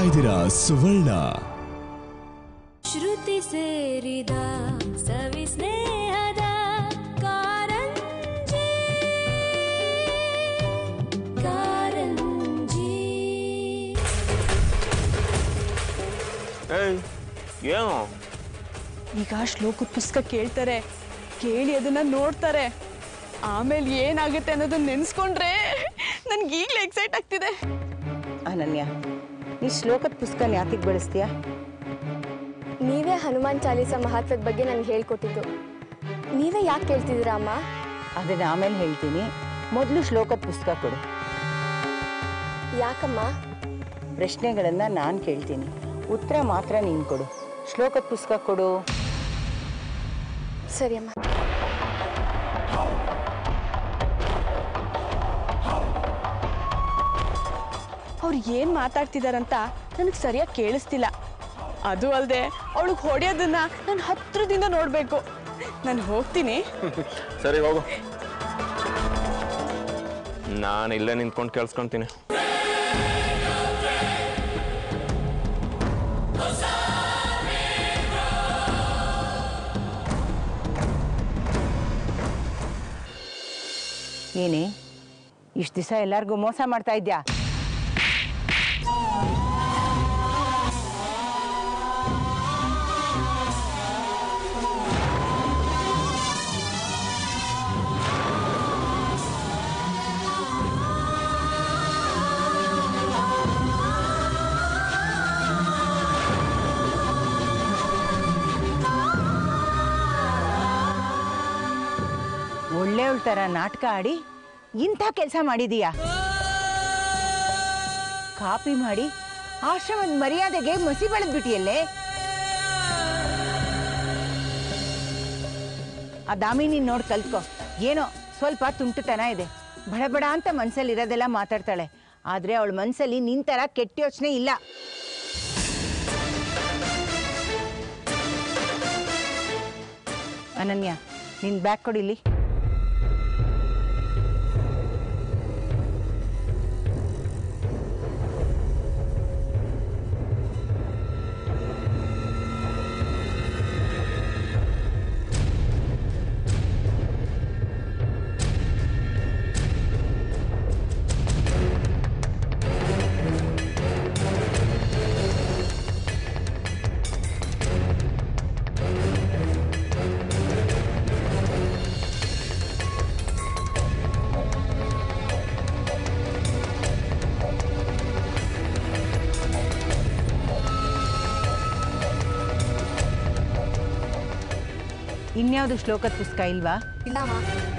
ಇದ್ದೀರಾ ಸುವರ್ಣ ಶ್ರುತಿ ಸೇರಿದ ಸವಿ ಸ್ನೇಹದ ಕಾರಂಜಿ ಕಾರಂಜಿ ಏಯ್ ಏನು ಈಗ ಶ್ಲೋಕದ ಪುಸ್ತಕ ಕೇಳ್ತಾರೆ ಕೇಳಿ ಅದನ್ನ ನೋಡ್ತಾರೆ ಆಮೇಲೆ ಏನಾಗುತ್ತೆ ಅನ್ನೋದನ್ನ ನೆನ್ಸ್ಕೊಂಡ್ರೆ ನನ್ಗೆ ಈಗಲೇ ಎಕ್ಸೈಟ್ ಆಗ್ತಿದೆ ಅನನ್ಯ ನೀ ಶ್ಲೋಕದ ಪುಸ್ತಕ ಯಾತಿಗೆ ಬಳಸ್ತೀಯಾ ನೀವೇ ಹನುಮಾನ್ ಚಾಲೀಸ ಮಹತ್ವದ ಬಗ್ಗೆ ನನಗೆ ಹೇಳ್ಕೊಟ್ಟಿದ್ದು ನೀವೇ ಯಾಕೆ ಕೇಳ್ತಿದ್ದೀರಾ ಅಮ್ಮ ಅದನ್ನ ಆಮೇಲೆ ಹೇಳ್ತೀನಿ ಮೊದಲು ಶ್ಲೋಕದ ಪುಸ್ತಕ ಕೊಡು ಯಾಕಮ್ಮ ಪ್ರಶ್ನೆಗಳನ್ನ ನಾನು ಕೇಳ್ತೀನಿ ಉತ್ತರ ಮಾತ್ರ ನೀನು ಕೊಡು ಶ್ಲೋಕದ ಪುಸ್ತಕ ಕೊಡು ಸರಿ ಅಮ್ಮ ಅವ್ರು ಏನು ಮಾತಾಡ್ತಿದಾರಂತ ನನಗೆ ಸರಿಯಾಗಿ ಕೇಳಿಸ್ತಿಲ್ಲ ಅದು ಅಲ್ಲದೆ ಅವಳಿಗೆ ಹೊಡೆಯೋದನ್ನ ನಾನು ಹತ್ರದಿಂದ ನೋಡಬೇಕು ನಾನು ಹೋಗ್ತೀನಿ ಸರಿ ಹೋಗು ನಾನು ಇಲ್ಲೇ ನಿಂತ್ಕೊಂಡು ಕೇಳಿಸ್ಕೊಂತೀನಿ ಏನೇ ಇಷ್ಟು ದಿವಸ ಎಲ್ಲರಿಗೂ ಮೋಸ ಮಾಡ್ತಾ ಇದ್ಯಾ ಒಳ್ಳೆಯವಳ ಥರ ನಾಟಕ ಆಡಿ ಇಂಥ ಕೆಲಸ ಮಾಡಿದೀಯಾ ಕಾಪಿ ಮಾಡಿ ಆಶ್ರಮದ ಮರ್ಯಾದೆಗೆ ಮಸಿ ಬೆಳೆದ್ಬಿಟ್ಟಿಯಲ್ಲೇ ಆ ದಾಮಿನಿ ನೋಡಿ ಕಲ್ತ್ಕೊ ಏನೋ ಸ್ವಲ್ಪ ತುಂಟುತನ ಇದೆ ಬಡ ಬಡ ಅಂತ ಮನ್ಸಲ್ಲಿ ಇರೋದೆಲ್ಲ ಮಾತಾಡ್ತಾಳೆ ಆದ್ರೆ ಅವಳ ಮನ್ಸಲ್ಲಿ ನಿನ್ ಥರ ಕೆಟ್ಟ ಯೋಚನೆ ಇಲ್ಲ ಅನನ್ಯ ನಿನ್ ಬ್ಯಾಗ್ ಕೊಡಿಲಿ ಇನ್ಯಾವುದು ಶ್ಲೋಕದ ಪುಸ್ತಕ ಇಲ್ವಾ ಇಲ್ಲಮ್ಮ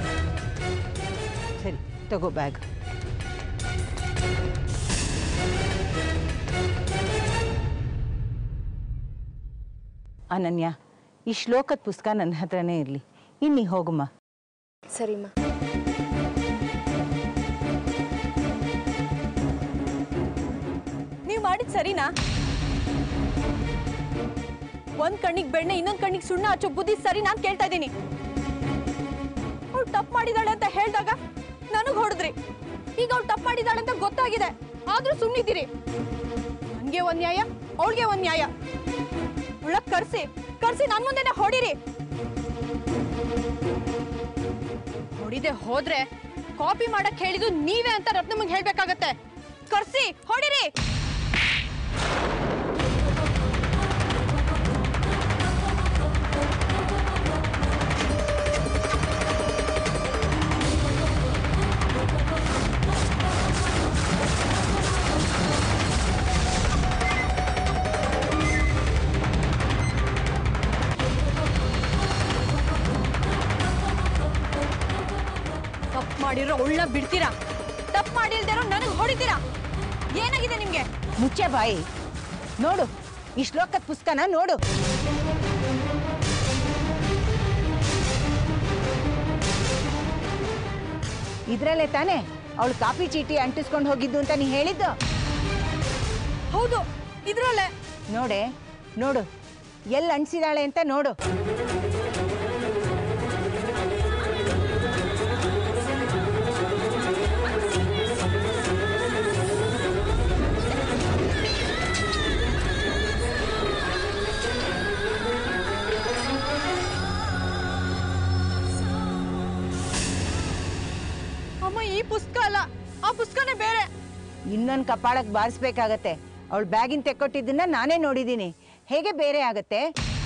ಸರಿ ತಗೋ ಬ್ಯಾಗ್ ಅನನ್ಯ ಈ ಶ್ಲೋಕದ ಪುಸ್ತಕ ನನ್ನ ಹತ್ರನೇ ಇರಲಿ ಇನ್ನಿ ಹೋಗಮ್ಮ ಸರಿಮ್ಮ ನೀವು ಮಾಡಿದ್ ಸರಿನಾ ಒಂದ್ ಕಣ್ಣಿಗೆ ಬೆಣ್ಣೆ ಇನ್ನೊಂದ್ ಕಣ್ಣಿಗೆ ಸುಣ್ಣ ಹಚ್ಚೋ ಬುದ್ಧಿ ಸರಿ ನಾನು ಕೇಳ್ತಾ ಇದ್ದೀನಿ ಅವಳು ತಪ್ಪು ಮಾಡಿದಾಳೆ ಅಂತ ಹೇಳ್ದಾಗ ನನಗ್ ಹೊಡೆದ್ರಿ ಈಗ ಅವಳು ತಪ್ಪು ಮಾಡಿದಾಳೆ ಅಂತ ಗೊತ್ತಾಗಿದೆ ಆದ್ರೂ ಸುಮ್ಮನಿದ್ದೀರಿ ನನ್ಗೆ ಒಂದ್ ನ್ಯಾಯ ಅವಳಿಗೆ ಒಂದ್ ನ್ಯಾಯ ಒಳಗ್ ಕರ್ಸಿ ಕರ್ಸಿ ನನ್ ಮುಂದೆನೆ ಹೊಡಿರಿ ಹೊಡಿದೆ ಹೋದ್ರೆ ಕಾಪಿ ಮಾಡಕ್ ಹೇಳಿದ್ದು ನೀವೇ ಅಂತ ರತ್ನಮ್ಮಗೆ ಹೇಳ್ಬೇಕಾಗತ್ತೆ ಕರ್ಸಿ ಹೊಡಿರಿ ತಪ್ಪು ಮಾಡಿರೋ ಉಳ್ಳ ಬಿಡ್ತೀರಾ ತಪ್ಪು ಮಾಡಿಲ್ದಿರೋ ನನಗೆ ಹೊಡಿತೀರಾ ಏನಾಗಿದೆ ನಿಮ್ಗೆ ಮುಚ್ಚೆ ಬಾಯಿ ನೋಡು ಈ ಶ್ಲೋಕದ ಪುಸ್ತಕನ ನೋಡು ಇದ್ರಲ್ಲೇ ತಾನೇ ಅವಳು ಕಾಪಿ ಚೀಟಿ ಅಂಟಿಸ್ಕೊಂಡು ಹೋಗಿದ್ದು ಅಂತ ನೀ ಹೇಳಿದ್ದು ಹೌದು ಇದ್ರಲ್ಲೇ ನೋಡೆ ನೋಡು ಎಲ್ಲಿ ಅಂಟಿಸಿದಾಳೆ ಅಂತ ನೋಡು ಪುಸ್ತಕನೇ ಬೇರೆ ಇನ್ನೊಂದು ಕಪಾಳಕ್ಕೆ ಬಾರಿಸ್ಬೇಕಾಗತ್ತೆ ಅವಳು ಬ್ಯಾಗಿನ ತೆಕ್ಕೊಟ್ಟಿದ್ದನ್ನ ನಾನೇ ನೋಡಿದ್ದೀನಿ ಹೇಗೆ ಬೇರೆ ಆಗತ್ತೆ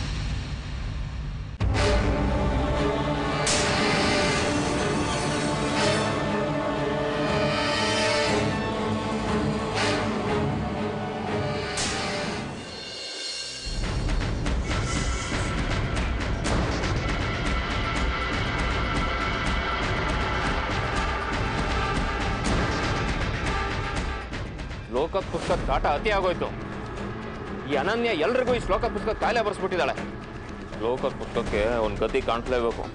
ಲೋಕದ ಪುಸ್ತಕ ಕಾಟ ಅತಿ ಆಗೋಯ್ತು ಈ ಅನನ್ಯ ಎಲ್ರಿಗೂ ಈ ಶ್ಲೋಕ ಪುಸ್ತಕ ಕಾಯಿಲೆ ಬರ್ಸ್ಬಿಟ್ಟಿದ್ದಾಳೆ ಲೋಕದ ಪುಸ್ತಕಕ್ಕೆ ಒಂದು ಗತಿ ಕಾಣಿಸ್ಲೇಬೇಕು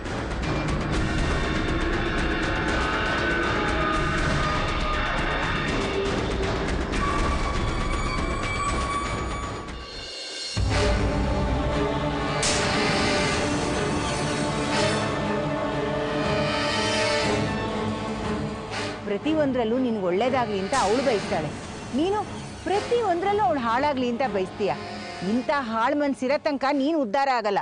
ಪ್ರತಿ ಒಂದ್ರಲ್ಲೂ ನಿನ್ಗೆ ಒಳ್ಳೇದಾಗ್ಲಿ ಅಂತ ಅವಳು ಬಯಸ್ತಾಳೆ ನೀನು ಪ್ರತಿ ಒಂದ್ರಲ್ಲೂ ಅವಳು ಹಾಳಾಗ್ಲಿ ಅಂತ ಬಯಸ್ತೀಯ ಇಂಥ ಹಾಳು ಮನ್ಸಿರೋ ತನಕ ನೀನು ಉದ್ಧಾರ ಆಗಲ್ಲ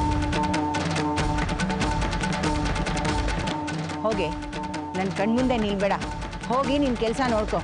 ಹೋಗೆ ನನ್ನ ಕಣ್ಮುಂದೆ ನಿಲ್ಬೇಡ ಹೋಗಿ ನಿನ್ನ ಕೆಲಸ ನೋಡ್ಕೊ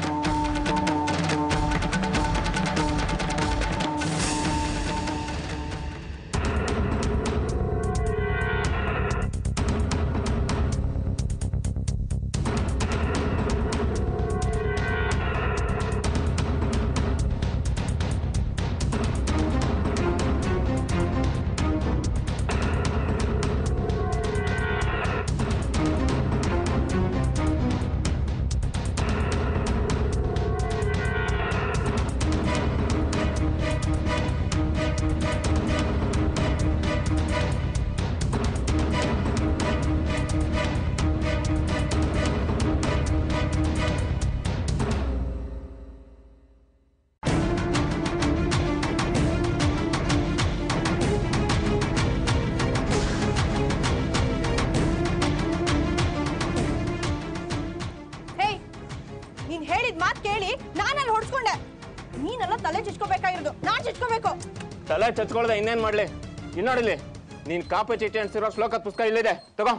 ಹೇಯ್ ನೀನ್ ಹೇಳಿದ ಮಾತು ಕೇಳಿ ನಾನಲ್ಲಿ ಹೊಡ್ಸ್ಕೊಂಡೆ ನೀನೆಲ್ಲ ತಲೆ ಚಿಚ್ಕೋಬೇಕಾಗಿರೋದು ನಾನ್ ಚಿಚ್ಕೋಬೇಕು ತಲೆ ಚಚ್ಕೊಳ್ದೆ ಇನ್ನೇನ್ ಮಾಡ್ಲಿ ಇನ್ನೋಡಿಲಿ ನೀನ್ ಕಾಪಿ ಚೀಟಿ ಅನ್ಸಿರೋ ಶ್ಲೋಕದ ಪುಸ್ತಕ ಇಲ್ಲಿದೆ ತಗೋ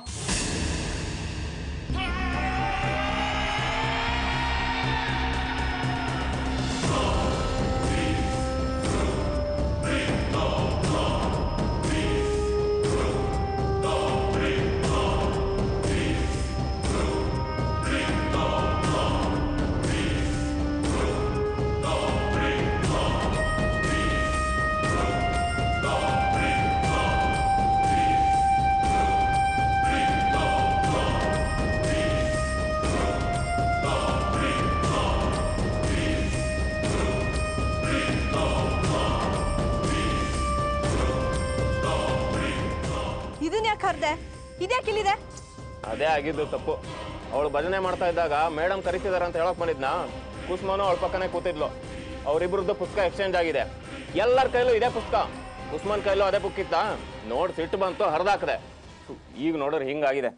ಇದನ್ನ ಯಾಕೆ ಕರ್ದೆ ಇದ್ಯಾಕೆ ಇಲ್ಲಿದೆ ಅದೇ ಆಗಿದ್ದು ತಪ್ಪು ಅವಳು ಭಜನೆ ಮಾಡ್ತಾ ಇದ್ದಾಗ ಮೇಡಮ್ ಕರಿತಿದಾರ ಅಂತ ಹೇಳಕ್ ಬಂದಿದ್ನ ಕುಸ್ಮನು ಅವಳ ಪಕ್ಕನೇ ಕೂತಿದ್ಲು ಅವರಿಬ್ರದ್ದು ಪುಸ್ತಕ ಎಕ್ಸ್ಚೇಂಜ್ ಆಗಿದೆ ಎಲ್ಲರ ಕೈಲೂ ಇದೇ ಪುಸ್ತಕ ಕುಸ್ಮನ್ ಕೈಲೂ ಅದೇ ಬುಕ್ ಇತ್ತ ನೋಡ್ ಸಿಟ್ಟು ಬಂತು ಹರಿದಾಕದೆ ಈಗ ನೋಡ್ರಿ ಹಿಂಗಾಗಿದೆ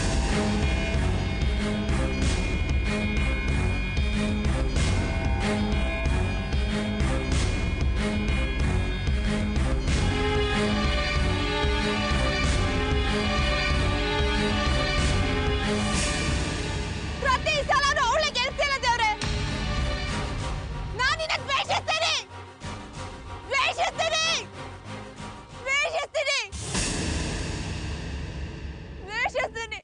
ಪ್ರತಿ ಸಲ ಅವಳೆ ಗೆಲ್ತಿಲ್ಲ ದೇವ್ರೆ ನಾನು ನಿನ್ನ ದ್ವೇಷಿಸ್ತೀನಿ ದ್ವೇಷಿಸ್ತೀನಿ ದ್ವೇಷಿಸ್ತೀನಿ ದ್ವೇಷಿಸ್ತೀನಿ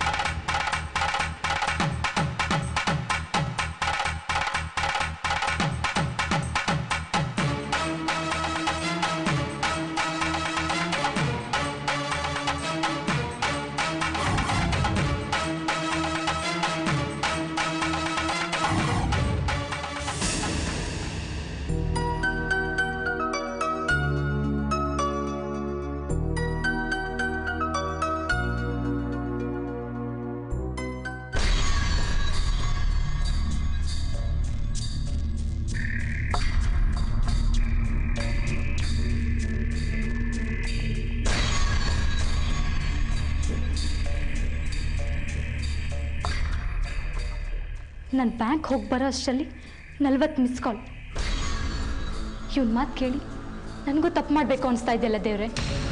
ನಾನು ಬ್ಯಾಂಕ್ ಹೋಗಿ ಬರೋ ಅಷ್ಟರಲ್ಲಿ ನಲ್ವತ್ತು ಮಿಸ್ ಕಾಲ್ ಇವನ್ ಮಾತು ಕೇಳಿ ನನಗೂ ತಪ್ಪು ಮಾಡಬೇಕು ಅನಿಸ್ತಾ ಇದೆಯಲ್ಲ ದೇವ್ರೆ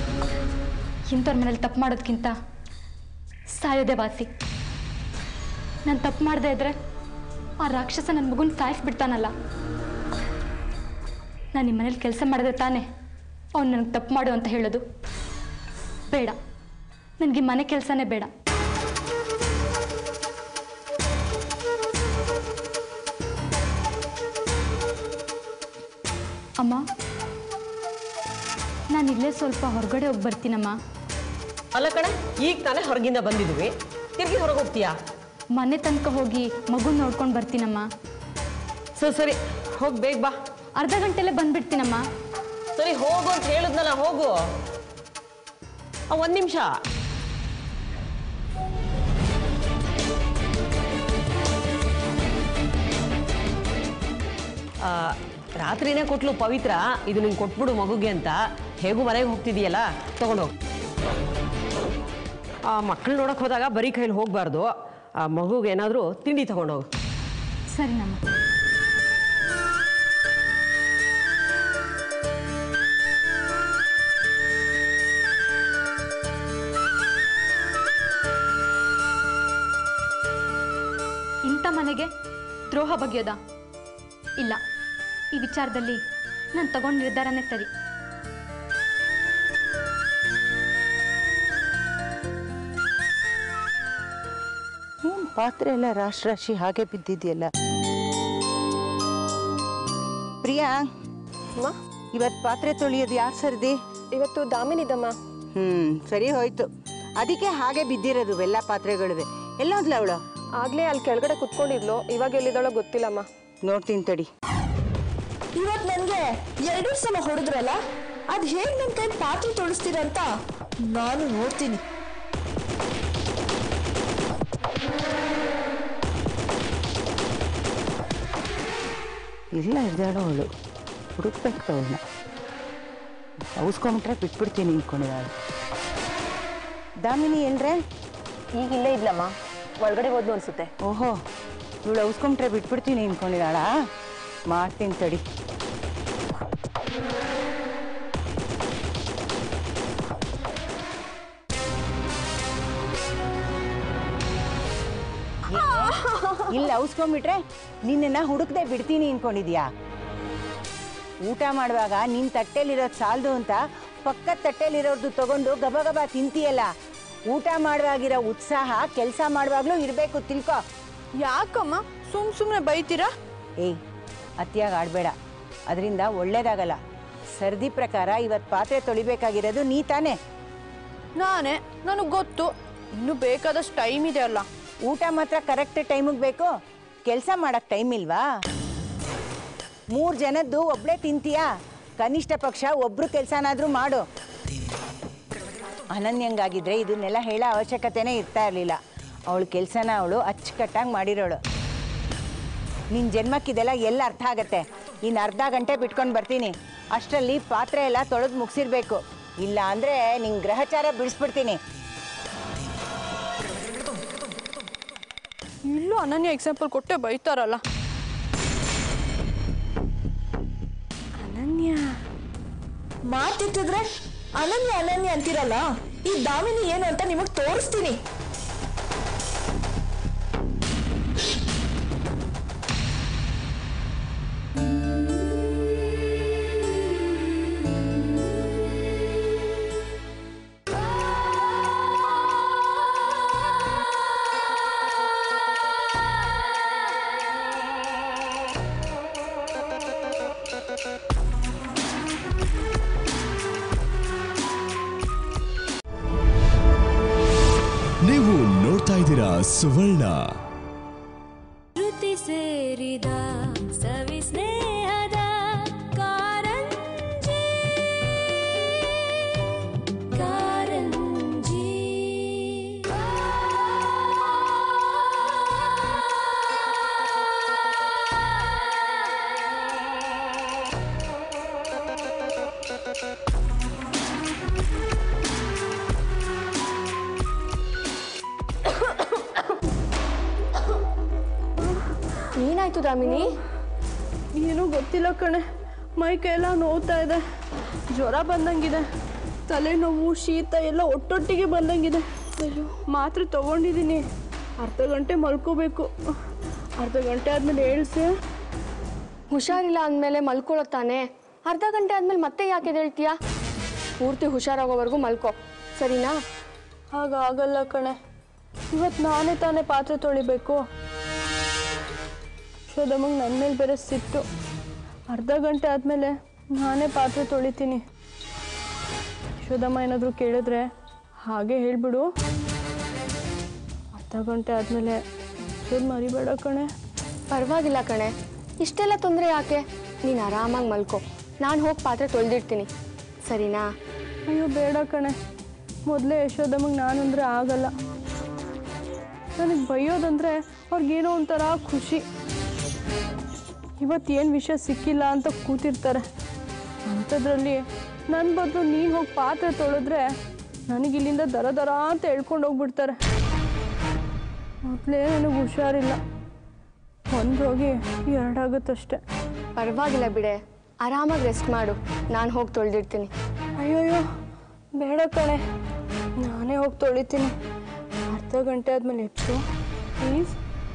ಇಂಥವ್ರ ಮನೇಲಿ ತಪ್ಪು ಮಾಡೋದಕ್ಕಿಂತ ಸಾಯೋದೇ ವಾಸಿ ನಾನು ತಪ್ಪು ಮಾಡದೇ ಇದ್ರೆ ಆ ರಾಕ್ಷಸ ನನ್ನ ಮಗುನ ಸಾಯಿಸ್ಬಿಡ್ತಾನಲ್ಲ ನಾನು ನಿಮ್ಮ ಮನೇಲಿ ಕೆಲಸ ಮಾಡಿದೆ ತಾನೇ ಅವ್ನು ನನಗೆ ತಪ್ಪು ಮಾಡು ಅಂತ ಹೇಳೋದು ಬೇಡ ನನಗೆ ಮನೆ ಕೆಲಸನೇ ಬೇಡ ಅಮ್ಮ ನಾನು ಇಲ್ಲೇ ಸ್ವಲ್ಪ ಹೊರಗಡೆ ಹೋಗಿ ಬರ್ತೀನಮ್ಮ ಅಲ್ಲ ಕಣೆ ಈಗ ತಾನೇ ಹೊರಗಿಂದ ಬಂದಿದ್ವಿ ತಿರುಗಿ ಹೊರಗೆ ಹೋಗ್ತೀಯಾ ಮನೆ ತನಕ ಹೋಗಿ ಮಗು ನೋಡ್ಕೊಂಡು ಬರ್ತೀನಮ್ಮ ಸರಿ ಸರಿ ಹೋಗಿ ಬೇಗ ಬಾ ಅರ್ಧ ಗಂಟೆಲೆ ಬಂದ್ಬಿಡ್ತೀನಮ್ಮ ಸರಿ ಹೋಗು ಅಂತ ಹೇಳಿದ್ನಲ್ಲ ಹೋಗು ಆ, ಒಂದ್ ನಿಮಿಷ ರಾತ್ರಿನೇ ಕೊಟ್ಲು ಪವಿತ್ರ ಇದು ನಿಂಗೆ ಕೊಟ್ಬಿಡು ಮಗುಗೆ ಅಂತ ಹೇಗೂ ಮನೆಗೆ ಹೋಗ್ತಿದೀಯಲ್ಲ ತಗೊಂಡೋಗು ಆ ಮಕ್ಕಳು ನೋಡಕ್ ಹೋದಾಗ ಬರೀ ಕೈಲಿ ಹೋಗ್ಬಾರ್ದು ಆ ಮಗುಗೆ ಏನಾದರೂ ತಿಂಡಿ ತಗೊಂಡೋಗು ಸರಿನಮ್ಮ ಇಂಥ ಮನೆಗೆ ದ್ರೋಹ ಬಗೆಯೋದ ಇಲ್ಲ ಈ ವಿಚಾರದಲ್ಲಿ ನಾನು ತಗೊಂಡ ನಿರ್ಧಾರನೇ ಸರಿ ಏನು ಪಾತ್ರೆ ಎಲ್ಲ ರಾಶಿ ರಾಶಿ ಹಾಗೆ ಬಿದ್ದಿದೆಯಲ್ಲ ಪ್ರಿಯಾ ಅಮ್ಮ ಇವತ್ತು ಪಾತ್ರೆ ತೊಳೆಯೋದು ಯಾರು ಸರ್ದಿ ಇವತ್ತು ದಾಮಿನಿದಮ್ಮ ಹ್ಮ್ ಸರಿ ಹೋಯ್ತು ಅದಕ್ಕೆ ಹಾಗೆ ಬಿದ್ದಿರೋದು ಎಲ್ಲ ಪಾತ್ರೆಗಳಿವೆ ಎಲ್ಲೋದ್ಲ ಅವಳು ಆಗ್ಲೇ ಅಲ್ಲಿ ಕೆಳಗಡೆ ಕುತ್ಕೊಂಡಿದ್ಲು ಇವಾಗ ಎಲ್ಲಿದ್ದಾಳೋ ಗೊತ್ತಿಲ್ಲಮ್ಮ ನೋಡ್ತೀನಿ ತಡಿ ಇವತ್ ನನ್ಗೆ ಎರಡು ಸಲ ಹೊಡೆದ್ರಲ್ಲ ಅದ್ ಹೇಗ್ ನನ್ ಕೈ ಪಾತ್ರೆ ತೊಳಸ್ತೀರಂತ ನಾನು ನೋಡ್ತೀನಿ ಇಲ್ಲ ಇದ್ದಾಳು ಅವಳು ಹುಡುಕ್ಬೇಕು ಅವಳನ್ನ ಅವಸ್ಕೊಂಬಿಟ್ರೆ ಬಿಟ್ಬಿಡ್ತೀನಿ ಅನ್ಕೊಂಡಿದ್ದಾಳೆ ದಾಮಿನಿ ಎಲ್ರೆ ಈಗ ಇಲ್ಲೇ ಇದ್ಲಮ್ಮ ಒಳಗಡೆ ಹೋದ್ಲು ಅನ್ಸುತ್ತೆ ಓಹೋ ಇವಳು ಅವಸ್ಕೊಂಬಿಟ್ರೆ ಬಿಟ್ಬಿಡ್ತೀನಿ ಅನ್ಕೊಂಡಿದ್ದಾಳ ಮಾಡ್ತೀನಿ ತಡಿ ಇಲ್ಲಿ ಅವಸ್ಕೊಂಬಿಟ್ರೆ ನಿನ್ನನ್ನ ಹುಡುಕ್ದೆ ಬಿಡ್ತೀನಿ ಅನ್ಕೊಂಡಿದ್ಯಾ ಊಟ ಮಾಡುವಾಗ ನಿನ್ ತಟ್ಟೆಲಿರೋದು ಸಾಲದು ಅಂತ ಪಕ್ಕದ ತಟ್ಟೆಲಿರೋದು ತಗೊಂಡು ಗಬ ಗಬ ತಿಂತೀಯಲ್ಲ ಊಟ ಮಾಡುವಾಗಿರೋ ಉತ್ಸಾಹ ಕೆಲಸ ಮಾಡುವಾಗ್ಲೂ ಇರಬೇಕು ತಿಳ್ಕೊ ಯಾಕಮ್ಮ ಸುಮ್ ಸುಮ್ಮನೆ ಬೈತೀರಾ ಏಯ್ ಅತಿಯಾಗಿ ಆಡಬೇಡ ಅದರಿಂದ ಒಳ್ಳೇದಾಗಲ್ಲ ಸರ್ದಿ ಪ್ರಕಾರ ಇವತ್ತು ಪಾತ್ರೆ ತೊಳಿಬೇಕಾಗಿರೋದು ನೀ ತಾನೇ ನಾನೇ ನನಗೆ ಗೊತ್ತು ಇನ್ನು ಬೇಕಾದಷ್ಟು ಟೈಮ್ ಇದೆ ಅಲ್ಲ ಊಟ ಮಾತ್ರ ಕರೆಕ್ಟ್ ಟೈಮಿಗೆ ಬೇಕು ಕೆಲಸ ಮಾಡಕ್ ಟೈಮ್ ಇಲ್ವಾ ಮೂರು ಜನದ್ದು ಒಬ್ಳೆ ತಿಂತೀಯಾ ಕನಿಷ್ಠ ಪಕ್ಷ ಒಬ್ರು ಕೆಲಸನಾದ್ರೂ ಮಾಡು ಅನನ್ಯಂಗಾಗಿದ್ರೆ ಇದನ್ನೆಲ್ಲ ಹೇಳೋ ಅವಶ್ಯಕತೆನೇ ಇರ್ತಾ ಇರಲಿಲ್ಲ ಅವಳು ಕೆಲಸನ ಅವಳು ಅಚ್ಚುಕಟ್ಟಾಗಿ ಮಾಡಿರೋಳು ನಿನ್ನ ಜನ್ಮಕ್ಕಿದೆಲ್ಲ ಎಲ್ಲ ಅರ್ಥ ಆಗತ್ತೆ ಇನ್ನು ಅರ್ಧ ಗಂಟೆ ಬಿಟ್ಕೊಂಡು ಬರ್ತೀನಿ ಅಷ್ಟರಲ್ಲಿ ಪಾತ್ರೆ ಎಲ್ಲ ತೊಳೆದು ಮುಗಿಸಿರ್ಬೇಕು ಇಲ್ಲ ಅಂದರೆ ನಿಂಗೆ ಗ್ರಹಚಾರ ಬಿಡಿಸ್ಬಿಡ್ತೀನಿ ಇಲ್ಲೂ ಅನನ್ಯ ಎಕ್ಸಾಂಪಲ್ ಕೊಟ್ಟೆ ಬೈತಾರಲ್ಲ ಅನನ್ಯ ಮಾತಿತ್ತಿದ್ರೆ ಅನನ್ಯ ಅನನ್ಯ ಅಂತಿರಲ್ಲ ಈ ದಾಮಿನಿ ಏನು ಅಂತ ನಿಮಗ್ ತೋರಿಸ್ತೀನಿ ನೀವು ನೋಡ್ತಾ ಇದ್ದೀರಾ ಸುವರ್ಣ ಶ್ರುತಿ ಸೇರಿದ ಸವಿ ಸ್ನೇಹದ ಕಾರಂಜಿ ಕಾರಂಜಿ ಏನಾಯ್ತು ದಾಮಿನಿ ಏನೂ ಗೊತ್ತಿಲ್ಲ ಕಣೆ ಮೈ ಕೈಯೆಲ್ಲ ನೋವ್ತಾ ಇದೆ ಜ್ವರ ಬಂದಂಗಿದೆ ತಲೆನೋವು ಶೀತ ಎಲ್ಲ ಒಟ್ಟೊಟ್ಟಿಗೆ ಬಂದಂಗಿದೆ ಅಯ್ಯೋ ಮಾತ್ರೆ ತಗೊಂಡಿದ್ದೀನಿ ಅರ್ಧ ಗಂಟೆ ಮಲ್ಕೋಬೇಕು ಅರ್ಧ ಗಂಟೆ ಆದ್ಮೇಲೆ ಹೇಳ್ಸೆ ಹುಷಾರಿಲ್ಲ ಅಂದಮೇಲೆ ಮಲ್ಕೊಳ್ಳೋ ತಾನೆ ಅರ್ಧ ಗಂಟೆ ಆದ್ಮೇಲೆ ಮತ್ತೆ ಯಾಕೆ ಹೇಳ್ತೀಯಾ ಪೂರ್ತಿ ಹುಷಾರಾಗೋವರೆಗೂ ಮಲ್ಕೋ ಸರಿನಾ ಹಾಗಾಗಲ್ಲ ಕಣೆ ಇವತ್ತು ನಾನೇ ತಾನೇ ಪಾತ್ರೆ ತೊಳಿಬೇಕು ಶೋಧಮ್ಮಂಗೆ ನನ್ನ ಮೇಲೆ ಬೇರೆ ಸಿಟ್ಟು ಅರ್ಧ ಗಂಟೆ ಆದಮೇಲೆ ನಾನೇ ಪಾತ್ರೆ ತೊಳಿತೀನಿ ಶೋಧಮ್ಮ ಏನಾದರೂ ಕೇಳಿದ್ರೆ ಹಾಗೆ ಹೇಳ್ಬಿಡು ಅರ್ಧ ಗಂಟೆ ಆದಮೇಲೆ ಶೋಧ ಮರಿಬೇಡ ಕಣೆ ಪರವಾಗಿಲ್ಲ ಕಣೆ ಇಷ್ಟೆಲ್ಲ ತೊಂದರೆ ಯಾಕೆ ನೀನು ಆರಾಮಾಗಿ ಮಲ್ಕೋ ನಾನು ಹೋಗಿ ಪಾತ್ರೆ ತೊಳೆದಿಡ್ತೀನಿ ಸರಿನಾ ಅಯ್ಯೋ ಬೇಡ ಕಣೆ ಮೊದಲೇ ಯಶೋದಮ್ಮಗೆ ನಾನಂದ್ರೆ ಆಗಲ್ಲ ನನಗೆ ಬೈಯೋದಂದ್ರೆ ಅವ್ರಿಗೇನೋ ಒಂಥರ ಖುಷಿ ಇವತ್ತೇನು ವಿಷಯ ಸಿಕ್ಕಿಲ್ಲ ಅಂತ ಕೂತಿರ್ತಾರೆ ಅಂಥದ್ರಲ್ಲಿ ನನ್ನ ಬದಲು ನೀನು ಹೋಗಿ ಪಾತ್ರೆ ತೊಳೆದ್ರೆ ನನಗಿಲ್ಲಿಂದ ದರ ದರ ಅಂತ ಹೇಳ್ಕೊಂಡು ಹೋಗ್ಬಿಡ್ತಾರೆ ಮೊದಲೇ ನನಗೆ ಹುಷಾರಿಲ್ಲ ಒಂದು ಹೋಗಿ ಎರಡಾಗುತ್ತಷ್ಟೆ ಪರವಾಗಿಲ್ಲ ಬಿಡೆ ಆರಾಮಾಗಿ ರೆಸ್ಟ್ ಮಾಡು ನಾನು ಹೋಗಿ ತೊಳೆದಿಡ್ತೀನಿ ಅಯ್ಯೋಯ್ಯೋ ಬೇಡ ಕಣೆ ನಾನೇ ಹೋಗಿ ತೊಳಿತೀನಿ ಅರ್ಧ ಗಂಟೆ ಆದಮೇಲೆ ಎತ್ತು ಪ್ಲೀಸ್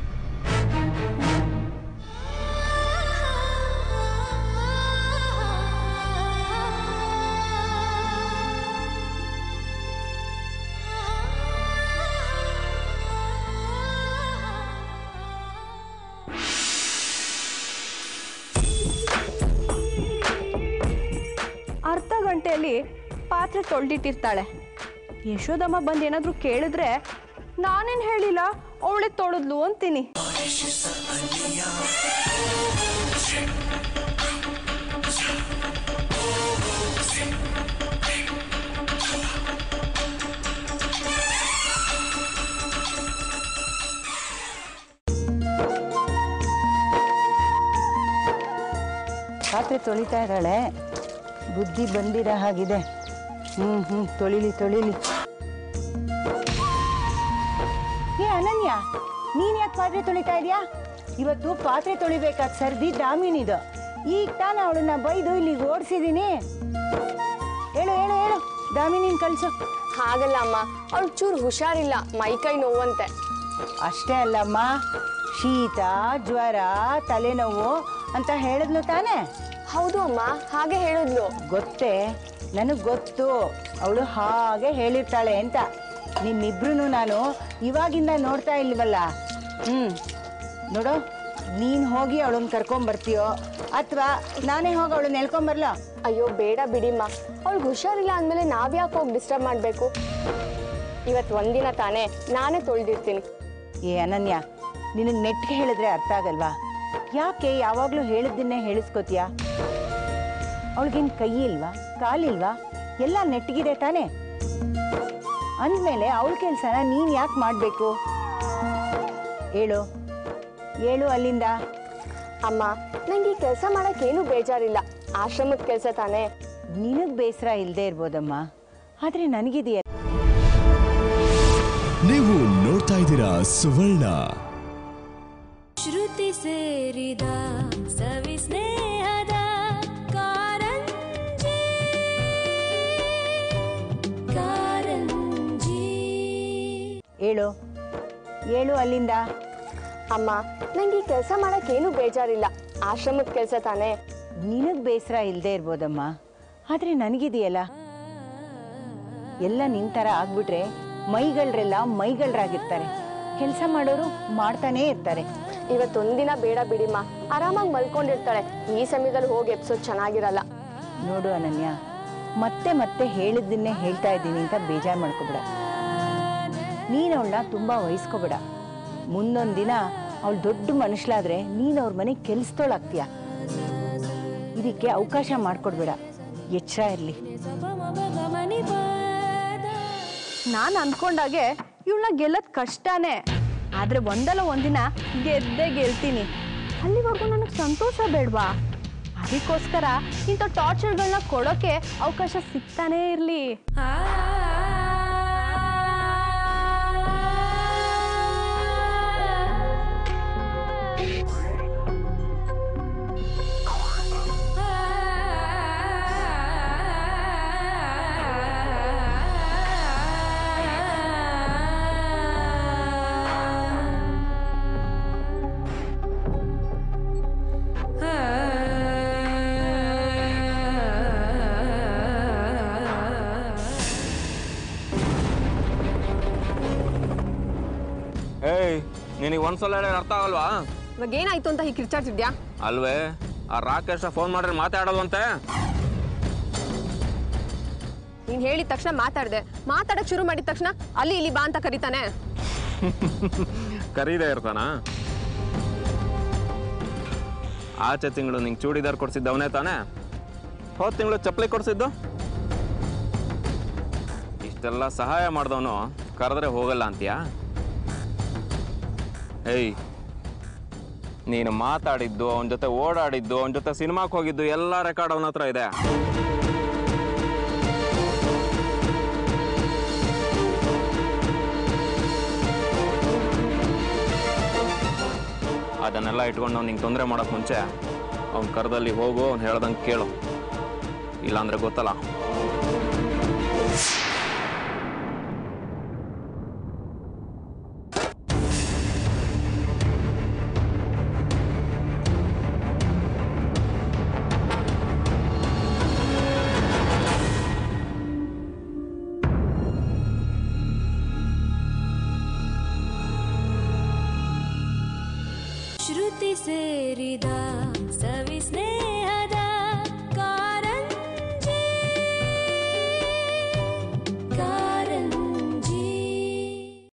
ಅರ್ಧ ಗಂಟೆಯಲ್ಲಿ ಪಾತ್ರೆ ತೊಳೆದಿಟ್ಟಿರ್ತಾಳೆ ಯಶೋದಮ್ಮ ಬಂದು ಏನಾದರೂ ಕೇಳಿದ್ರೆ ನಾನೇನು ಹೇಳಿಲ್ಲ ಅವಳೆ ತೊಳೆದ್ಲು ಅಂತೀನಿ ಪಾತ್ರೆ ತೊಳಿತಾ ಇದ್ದಾಳೆ ಬುದ್ಧಿ ಬಂದಿರೋ ಹಾಗಿದೆ ಹ್ಞೂ ಹ್ಞೂ ತೊಳಿಲಿ ತೊಳಿಲಿ ಏ ಅನನ್ಯ ನೀನು ಯಾಕೆ ಪಾತ್ರೆ ತೊಳಿತಾ ಇದೆಯಾ ಇವತ್ತು ಪಾತ್ರೆ ತೊಳಿಬೇಕಾದ ಸರ್ದಿ ದಾಮಿನಿದು ಈಗ ತಾನೇ ಅವಳನ್ನ ಬೈದು ಇಲ್ಲಿಗೆ ಓಡಿಸಿದ್ದೀನಿ ಹೇಳು ಹೇಳು ಹೇಳು ದಾಮಿನಿನ ಕಳಿಸು ಹಾಗಲ್ಲ ಅಮ್ಮ ಅವಳು ಚೂರು ಹುಷಾರಿಲ್ಲ ಮೈಕೈ ನೋವಂತೆ ಅಷ್ಟೇ ಅಲ್ಲಮ್ಮ ಶೀತ ಜ್ವರ ತಲೆನೋವು ಅಂತ ಹೇಳಿದ್ಲು ತಾನೇ ಹೌದು ಅಮ್ಮ ಹಾಗೆ ಹೇಳಿದ್ಲು ಗೊತ್ತೇ ನನಗೆ ಗೊತ್ತು ಅವಳು ಹಾಗೆ ಹೇಳಿರ್ತಾಳೆ ಅಂತ ನಿಮ್ಮಿಬ್ರು ನಾನು ಇವಾಗಿಂದ ನೋಡ್ತಾ ಇಲ್ವಲ್ಲ ಹ್ಞೂ ನೋಡು ನೀನು ಹೋಗಿ ಅವಳನ್ನ ಕರ್ಕೊಂಬರ್ತೀಯೋ ಅಥವಾ ನಾನೇ ಹೋಗಿ ಅವಳನ್ನ ಎಳ್ಕೊಂಬರ್ಲೋ ಅಯ್ಯೋ ಬೇಡ ಬಿಡಿಮ್ಮ ಅವಳಿಗೆ ಹುಷಾರಿಲ್ಲ ಅಂದಮೇಲೆ ನಾವ್ಯಾಕೆ ಹೋಗಿ ಡಿಸ್ಟರ್ಬ್ ಮಾಡಬೇಕು ಇವತ್ತು ಒಂದಿನ ತಾನೇ ನಾನೇ ತೊಳೆದಿರ್ತೀನಿ ಏ ಅನನ್ಯ ನಿನಗೆ ನೆಟ್ಗೆ ಹೇಳಿದ್ರೆ ಅರ್ಥ ಆಗಲ್ವಾ ಯಾಕೆ ಯಾವಾಗಲೂ ಹೇಳಿದ್ದನ್ನೇ ಹೇಳಿಸ್ಕೋತೀಯ ಅವಳಿಗೇನು ಕೈ ಇಲ್ವಾ ಕಾಲಿಲ್ವಾ ಎಲ್ಲ ನೆಟ್ಗಿದೆ ತಾನೇ ಅಂದಮೇಲೆ ಅವಳ ಕೆಲಸನ ನೀನು ಯಾಕೆ ಮಾಡಬೇಕು ಹೇಳು ಹೇಳು ಅಲ್ಲಿಂದ ಅಮ್ಮ ನಂಗೆ ಈ ಕೆಲಸ ಮಾಡೋಕ್ಕೇನು ಬೇಜಾರಿಲ್ಲ ಆಶ್ರಮದ ಕೆಲಸ ತಾನೇ ನಿನಗೆ ಬೇಸರ ಇಲ್ಲದೆ ಇರ್ಬೋದಮ್ಮ ಆದರೆ ನನಗಿದೆಯಲ್ಲ ನೀವು ನೋಡ್ತಾ ಇದ್ದೀರಾ ಸುವರ್ಣ ಶ್ರುತಿ ಸೇರಿದ ಸವಿ ಸ್ನೇಹದ ಕಾರಂಜಿ ಕಾರಂಜಿ ಹೇಳು ಹೇಳು ಅಲ್ಲಿಂದ ಅಮ್ಮ ನಂಗೆ ಈ ಕೆಲಸ ಮಾಡೋಕ್ಕೇನು ಬೇಜಾರಿಲ್ಲ ಆಶ್ರಮದ ಕೆಲಸ ತಾನೇ ನಿನಗೆ ಬೇಸರ ಇಲ್ಲದೆ ಇರ್ಬೋದಮ್ಮ ಆದರೆ ನನಗಿದೆಯಲ್ಲ ಎಲ್ಲ ನಿನ್ ಥರ ಆಗ್ಬಿಟ್ರೆ ಮೈಗಳ್ರೆಲ್ಲ ಮೈಗಳ್ರಾಗಿರ್ತಾರೆ ಕೆಲಸ ಮಾಡೋರು ಮಾಡ್ತಾನೇ ಇರ್ತಾರೆ ಇವತ್ತೊಂದಿನ ಬೇಡ ಬಿಡಿಮ್ಮ ಆರಾಮಾಗಿ ಮಲ್ಕೊಂಡಿರ್ತಾಳೆ ಈ ಸಮಯದಲ್ಲಿ ಹೋಗಿ ಎಪ್ಸೋದ್ ಚೆನ್ನಾಗಿರಲ್ಲ ನೋಡು ಅನನ್ಯ ಮತ್ತೆ ಮತ್ತೆ ಹೇಳಿದ್ದನ್ನೇ ಹೇಳ್ತಾ ಇದ್ದೀನಿ ಅಂತ ಬೇಜಾರು ಮಾಡ್ಕೋಬೇಡ ನೀನು ಅವಳನ್ನ ತುಂಬ ವಹಿಸ್ಕೋಬೇಡ ಮುಂದೊಂದು ದಿನ ಅವಳು ದೊಡ್ಡ ಮನುಷ್ಯಲಾದ್ರೆ ನೀನು ಅವ್ರ ಮನೆಗೆ ಕೆಲ್ಸದೋಳಾಗ್ತೀಯ ಇದಕ್ಕೆ ಅವಕಾಶ ಮಾಡಿಕೊಡ್ಬೇಡ ಎಚ್ಚರ ಇರಲಿ ನಾನು ಅನ್ಕೊಂಡಾಗೆ ಇವಳನ್ನ ಗೆಲ್ಲೋದು ಕಷ್ಟನೇ ಆದರೆ ಒಂದಲ್ಲ ಒಂದಿನ ಗೆದ್ದೇ ಗೆಲ್ತೀನಿ ಅಲ್ಲಿವರೆಗೂ ನನಗೆ ಸಂತೋಷ ಬೇಡವಾ ಅದಕ್ಕೋಸ್ಕರ ಇಂಥ ಟಾರ್ಚರ್ಗಳನ್ನ ಕೊಡೋಕೆ ಅವಕಾಶ ಸಿಗ್ತಾನೇ ಇರಲಿ ಆ ನಿನಗೆ ಒಂದ್ಸಲ ಹೇಳಿ ಅರ್ಥ ಆಗಲ್ವಾ ಇವಾಗ ಏನಾಯ್ತು ಅಂತ ಹೀಗೆ ಕಿರ್ಚಾಡ್ತಿದ್ಯಾ ಅಲ್ವೇ ಆ ರಾಕೇಶ ಫೋನ್ ಮಾಡ್ರೆ ಮಾತಾಡೋದಂತೆ ನೀನ್ ಹೇಳಿದ ತಕ್ಷಣ ಮಾತಾಡ್ದೆ ಮಾತಾಡಕ್ ಶುರು ಮಾಡಿದ ತಕ್ಷಣ ಅಲ್ಲಿ ಇಲ್ಲಿ ಬಾ ಅಂತ ಕರೀತಾನೆ ಕರೀದೇ ಇರ್ತಾನ ಆಚೆ ತಿಂಗಳು ನಿಂಗೆ ಚೂಡಿದಾರ್ ಕೊಡ್ಸಿದ್ದ ಅವನೇ ತಾನೇ ಹೋದ ತಿಂಗಳು ಚಪ್ಪಲಿ ಕೊಡ್ಸಿದ್ದು ಇಷ್ಟೆಲ್ಲ ಸಹಾಯ ಮಾಡ್ದವನು ಕರೆದ್ರೆ ಹೋಗಲ್ಲ ಅಂತೀಯಾ ಏಯ್ ನೀನು ಮಾತಾಡಿದ್ದು ಅವನ ಜೊತೆ ಓಡಾಡಿದ್ದು ಅವನ ಜೊತೆ ಸಿನಿಮಾಕ್ಕೆ ಹೋಗಿದ್ದು ಎಲ್ಲ ರೆಕಾರ್ಡ್ ಅವನ ಹತ್ರ ಇದೆ ಅದನ್ನೆಲ್ಲ ಇಟ್ಕೊಂಡು ಅವ್ನು ನಿಂಗೆ ತೊಂದರೆ ಮಾಡೋಕೆ ಮುಂಚೆ ಅವ್ನ ಕರದಲ್ಲಿ ಹೋಗು ಅವ್ನು ಹೇಳ್ದಂಗೆ ಕೇಳು ಇಲ್ಲಾಂದ್ರೆ ಗೊತ್ತಲ್ಲ ಶ್ರುತಿ ಸೇರಿದ ಸವಿ ಸ್ನೇಹದ